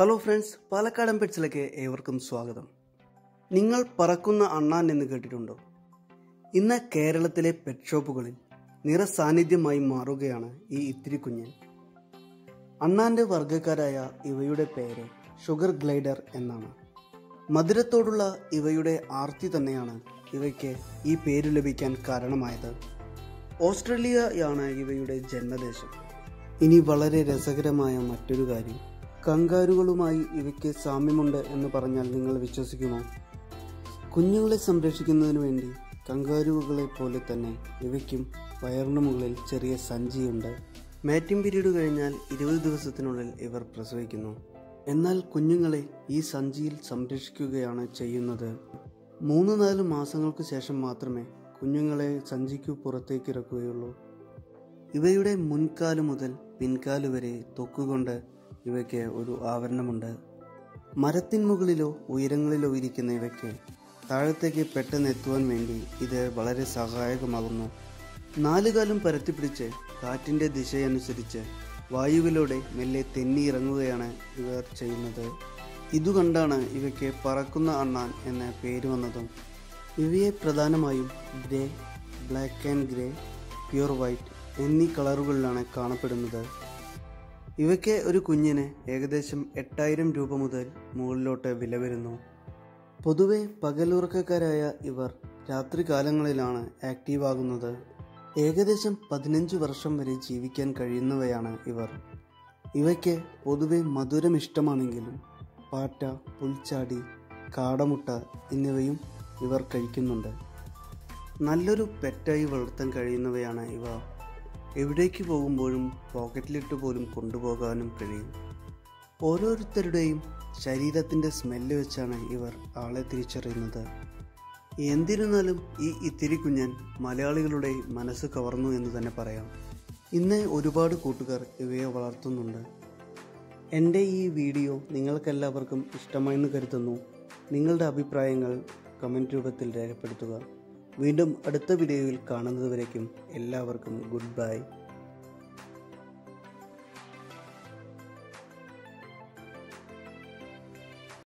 hello friends പാലക്കാടൻ പെറ്റ്സിലേക്ക് ഏവർക്കും സ്വാഗതം നിങ്ങൾ പറക്കുന്ന അണ്ണാൻ എന്ന് കേട്ടിട്ടുണ്ടോ ഇന്ന് കേരളത്തിലെ പെറ്റ് ഷോപ്പുകളിൽ നിറസാന്നിധ്യമായി മാറുകയാണ് ഈ ഇത്തിരി കുഞ്ഞൻ അണ്ണാന്റെ വർഗ്ഗക്കാരായ ഇവയുടെ പേര് ഷുഗർ ഗ്ലൈഡർ എന്നാണ് മധുരത്തോടുള്ള ഇവയുടെ ആർത്തി തന്നെയാണ് ഇവയ്ക്ക് ഈ പേര് ലഭിക്കാൻ കാരണമായത് ഓസ്ട്രേലിയയാണ് ഇവയുടെ ജന്മദേശം ഇനി വളരെ രസകരമായ മറ്റൊരു കാര്യം കങ്കാരുകളുമായി ഇവയ്ക്ക് സാമ്യമുണ്ട് എന്ന് പറഞ്ഞാൽ നിങ്ങൾ വിശ്വസിക്കുമോ കുഞ്ഞുങ്ങളെ സംരക്ഷിക്കുന്നതിന് വേണ്ടി കങ്കാരുകളെ പോലെ തന്നെ ഇവയ്ക്കും വയറിന് മുകളിൽ ചെറിയ സഞ്ചിയുണ്ട് മാറ്റിംഗ് പീരീഡ് കഴിഞ്ഞാൽ ഇരുപത് ദിവസത്തിനുള്ളിൽ ഇവർ പ്രസവിക്കുന്നു എന്നാൽ കുഞ്ഞുങ്ങളെ ഈ സഞ്ചിയിൽ സംരക്ഷിക്കുകയാണ് ചെയ്യുന്നത് മൂന്ന് നാല് മാസങ്ങൾക്ക് ശേഷം മാത്രമേ കുഞ്ഞുങ്ങളെ സഞ്ചിക്കു പുറത്തേക്ക് ഇറക്കുകയുള്ളൂ ഇവയുടെ മുൻകാല് മുതൽ പിൻകാല് വരെ തൊക്കുകൊണ്ട് ഇവയ്ക്ക് ഒരു ആവരണമുണ്ട് മരത്തിൻ മുകളിലോ ഉയരങ്ങളിലോ ഇരിക്കുന്ന ഇവയ്ക്ക് താഴത്തേക്ക് പെട്ടെന്ന് എത്തുവാൻ വേണ്ടി ഇത് വളരെ സഹായകമാകുന്നു നാലുകാലും പരത്തിപ്പിടിച്ച് കാറ്റിൻ്റെ ദിശയനുസരിച്ച് വായുവിലൂടെ മെല്ലെ തെന്നി ഇറങ്ങുകയാണ് ഇവർ ചെയ്യുന്നത് ഇതുകണ്ടാണ് ഇവയ്ക്ക് പറക്കുന്ന അണ്ണാൻ എന്ന പേര് വന്നതും ഇവയെ പ്രധാനമായും grey black and grey pure white എന്നീ കളറുകളിലാണ് കാണപ്പെടുന്നത് ഇവയ്ക്ക് ഒരു കുഞ്ഞിന് ഏകദേശം എട്ടായിരം രൂപ മുതൽ മുകളിലോട്ട് വില വരുന്നു പൊതുവെ പകലുറക്കക്കാരായ ഇവർ രാത്രികാലങ്ങളിലാണ് ആക്റ്റീവ് ആകുന്നത് ഏകദേശം പതിനഞ്ച് വർഷം വരെ ജീവിക്കാൻ കഴിയുന്നവയാണ് ഇവർ ഇവയ്ക്ക് പൊതുവെ മധുരം ഇഷ്ടമാണെങ്കിലും പാറ്റ പുൽച്ചാടി കാടമുട്ട എന്നിവയും ഇവർ കഴിക്കുന്നുണ്ട് നല്ലൊരു പെറ്റായി വളർത്താൻ കഴിയുന്നവയാണ് ഇവ എവിടേക്ക് പോകുമ്പോഴും പോക്കറ്റിലിട്ട് പോലും കൊണ്ടുപോകാനും കഴിയും ഓരോരുത്തരുടെയും ശരീരത്തിൻ്റെ സ്മെല്ല് വെച്ചാണ് ഇവർ ആളെ തിരിച്ചറിയുന്നത് എന്തിരുന്നാലും ഈ ഇത്തിരി കുഞ്ഞൻ മലയാളികളുടെ മനസ്സ് കവർന്നു എന്ന് തന്നെ പറയാം ഇന്ന് ഒരുപാട് കൂട്ടുകാർ ഇവയെ വളർത്തുന്നുണ്ട് എൻ്റെ ഈ വീഡിയോ നിങ്ങൾക്കെല്ലാവർക്കും ഇഷ്ടമായെന്ന് കരുതുന്നു നിങ്ങളുടെ അഭിപ്രായങ്ങൾ കമൻറ്റ് രൂപത്തിൽ രേഖപ്പെടുത്തുക വീണ്ടും അടുത്ത വീഡിയോയിൽ കാണുന്നതുവരേക്കും എല്ലാവർക്കും ഗുഡ് ബൈ